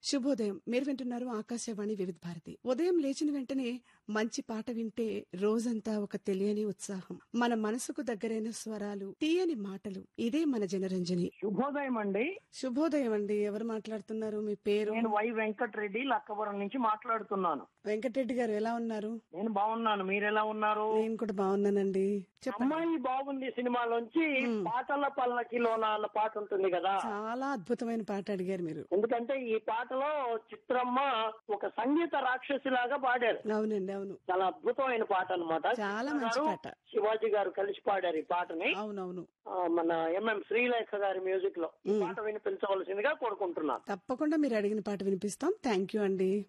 శుభోదయం మీరు వింటున్నారు ఆకాశవాణి వివిధ భారతి ఉదయం లేచిన వెంటనే మంచి పాట వింటే రోజంతా ఒక తెలియని ఉత్సాహం మన మనసుకు దగ్గరైన స్వరాలు తీయని మాటలు ఇదే మన జనరంజని శుభోదయం అండి శుభోదయం అండి ఎవరు మాట్లాడుతున్నారు మీ పేరు నేను వై వెంకటరెడ్డి లక్కవరం నుంచి మాట్లాడుతున్నాను వెంకటరెడ్డి గారు ఎలా ఉన్నారు నేను బాగున్నాను మీరు ఎలా ఉన్నారు నేను కూడా బాగున్నానండి చెప్పండి అమ్మాయి బాగుంది సినిమాలోంచి పాటల పల్లకిలోన అన్న పాట ఉంటుంది కదా చాలా అద్భుతమైన పాట అడిగారు మీరు ఎందుకంటే ఈ పాటలో చిత్రమ్మ ఒక సంగీత రాక్షసి లాగా పాడారు అవునండి అవును చాలా అద్భుతమైన పాట అన్నమాట చాలా మంచి పాట శివాజీ గారు కలిసి పాడారు ఈ పాటని అవునవును ఆ, మన ఎంఎం శ్రీలేఖ గారి మ్యూజిక్ లో ఈ పాట వినిపించవలసిందిగా కోరుకుంటున్నాను తప్పకుండా మీరు అడిగిన పాట వినిపిస్తాం థ్యాంక్ యూ అండి